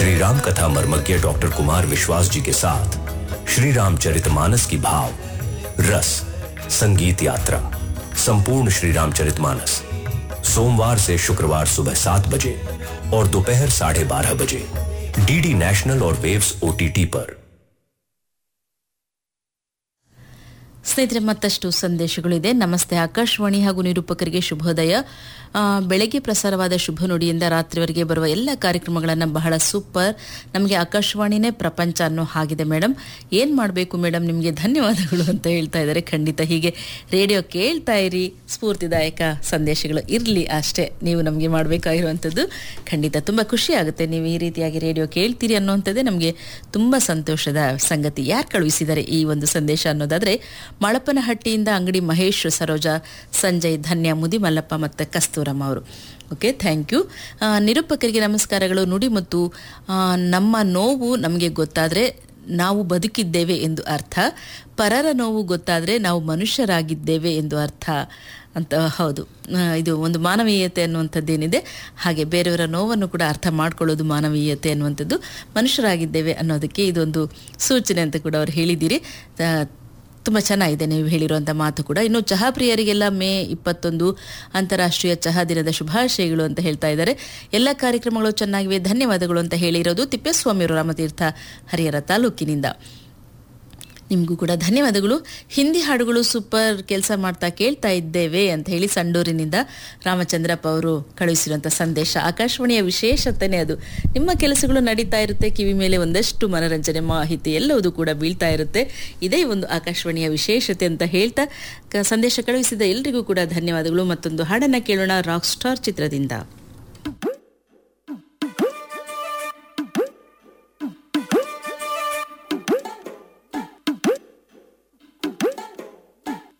श्री राम कथा मर्मज्ञ डॉक्टर कुमार विश्वास जी के साथ श्री रामचरितमानस की भाव रस संगीत यात्रा संपूर्ण श्री रामचरितमानस सोमवार से शुक्रवार सुबह सात बजे और दोपहर साढ़े बारह बजे डीडी नेशनल और वेव्स ओटीटी पर ಸ್ನೇಹಿತರೆ ಮತ್ತಷ್ಟು ಸಂದೇಶಗಳಿದೆ ನಮಸ್ತೆ ಆಕಾಶವಾಣಿ ಹಾಗೂ ನಿರೂಪಕರಿಗೆ ಶುಭೋದಯ ಆ, ಬೆಳಗ್ಗೆ ಪ್ರಸಾರವಾದ ಶುಭ ನುಡಿಯಿಂದ ರಾತ್ರಿವರೆಗೆ ಬರುವ ಎಲ್ಲ ಕಾರ್ಯಕ್ರಮಗಳನ್ನು ಬಹಳ ಸೂಪರ್ ನಮಗೆ ಆಕಾಶವಾಣಿನೇ ಪ್ರಪಂಚ ಅನ್ನೋ ಹಾಗಿದೆ ಮೇಡಮ್ ಏನು ಮಾಡಬೇಕು ಮೇಡಮ್ ನಿಮಗೆ ಧನ್ಯವಾದಗಳು ಅಂತ ಹೇಳ್ತಾ ಇದ್ದಾರೆ ಖಂಡಿತ ಹೀಗೆ ರೇಡಿಯೋ ಕೇಳ್ತಾ ಇರಿ ಸ್ಫೂರ್ತಿದಾಯಕ ಸಂದೇಶಗಳು ಇರಲಿ ಅಷ್ಟೇ ನೀವು ನಮಗೆ ಮಾಡಬೇಕಾಗಿರುವಂಥದ್ದು ಖಂಡಿತ ತುಂಬ ಖುಷಿ ಆಗುತ್ತೆ ನೀವು ಈ ರೀತಿಯಾಗಿ ರೇಡಿಯೋ ಕೇಳ್ತೀರಿ ಅನ್ನೋವಂಥದ್ದೇ ನಮಗೆ ತುಂಬ ಸಂತೋಷದ ಸಂಗತಿ ಯಾರು ಕಳುಹಿಸಿದ್ದಾರೆ ಈ ಒಂದು ಸಂದೇಶ ಅನ್ನೋದಾದರೆ ಮಳಪನಹಟ್ಟಿಯಿಂದ ಅಂಗಡಿ ಮಹೇಶ್ ಸರೋಜಾ ಸಂಜಯ್ ಧನ್ಯ ಮುದಿ ಮಲ್ಲಪ್ಪ ಮತ್ತು ಕಸ್ತೂರಮ್ಮ ಅವರು ಓಕೆ ಥ್ಯಾಂಕ್ ಯು ಆ, ನಿರೂಪಕರಿಗೆ ನಮಸ್ಕಾರಗಳು ನುಡಿ ಮತ್ತು ಆ, ನಮ್ಮ ನೋವು ನಮಗೆ ಗೊತ್ತಾದರೆ ನಾವು ಬದುಕಿದ್ದೇವೆ ಎಂದು ಅರ್ಥ ಪರರ ನೋವು ಗೊತ್ತಾದರೆ ನಾವು ಮನುಷ್ಯರಾಗಿದ್ದೇವೆ ಎಂದು ಅರ್ಥ ಅಂತ ಹೌದು ಆ, ಇದು ಒಂದು ಮಾನವೀಯತೆ ಅನ್ನುವಂಥದ್ದೇನಿದೆ ಹಾಗೆ ಬೇರೆಯವರ ನೋವನ್ನು ಕೂಡ ಅರ್ಥ ಮಾಡ್ಕೊಳ್ಳೋದು ಮಾನವೀಯತೆ ಅನ್ನುವಂಥದ್ದು ಮನುಷ್ಯರಾಗಿದ್ದೇವೆ ಅನ್ನೋದಕ್ಕೆ ಇದೊಂದು ಸೂಚನೆ ಅಂತ ಕೂಡ ಅವ್ರು ಹೇಳಿದ್ದೀರಿ ಆ, ತುಂಬ ಚೆನ್ನಾಗಿದೆ ನೀವು ಹೇಳಿರುವಂಥ ಮಾತು ಕೂಡ ಇನ್ನು ಚಹಾ ಪ್ರಿಯರಿಗೆಲ್ಲ ಮೇ ಇಪ್ಪತ್ತೊಂದು ಅಂತಾರಾಷ್ಟ್ರೀಯ ಚಹಾ ದಿನದ ಶುಭಾಶಯಗಳು ಅಂತ ಹೇಳ್ತಾ ಇದ್ದಾರೆ ಎಲ್ಲ ಕಾರ್ಯಕ್ರಮಗಳು ಚೆನ್ನಾಗಿವೆ ಧನ್ಯವಾದಗಳು ಅಂತ ಹೇಳಿರೋದು ತಿಪ್ಪೇಸ್ವಾಮಿಯವರು ರಾಮತೀರ್ಥ ಹರಿಹರ ತಾಲೂಕಿನಿಂದ ನಿಮಗೂ ಕೂಡ ಧನ್ಯವಾದಗಳು ಹಿಂದಿ ಹಾಡುಗಳು ಸೂಪರ್ ಕೆಲಸ ಮಾಡ್ತಾ ಕೇಳ್ತಾ ಇದ್ದೇವೆ ಅಂತ ಹೇಳಿ ಸಂಡೂರಿನಿಂದ ರಾಮಚಂದ್ರಪ್ಪ ಅವರು ಕಳುಹಿಸಿರುವಂಥ ಸಂದೇಶ ಆಕಾಶವಾಣಿಯ ವಿಶೇಷತೆನೇ ಅದು ನಿಮ್ಮ ಕೆಲಸಗಳು ನಡೀತಾ ಇರುತ್ತೆ ಕಿವಿ ಮೇಲೆ ಒಂದಷ್ಟು ಮನರಂಜನೆ ಮಾಹಿತಿ ಎಲ್ಲವೂ ಕೂಡ ಬೀಳ್ತಾ ಇರುತ್ತೆ ಇದೇ ಒಂದು ಆಕಾಶವಾಣಿಯ ವಿಶೇಷತೆ ಅಂತ ಹೇಳ್ತಾ ಕ- ಸಂದೇಶ ಕಳುಹಿಸಿದ ಎಲ್ರಿಗೂ ಕೂಡ ಧನ್ಯವಾದಗಳು ಮತ್ತೊಂದು ಹಾಡನ್ನು ಕೇಳೋಣ ರಾಕ್ ಸ್ಟಾರ್ ಚಿತ್ರದಿಂದ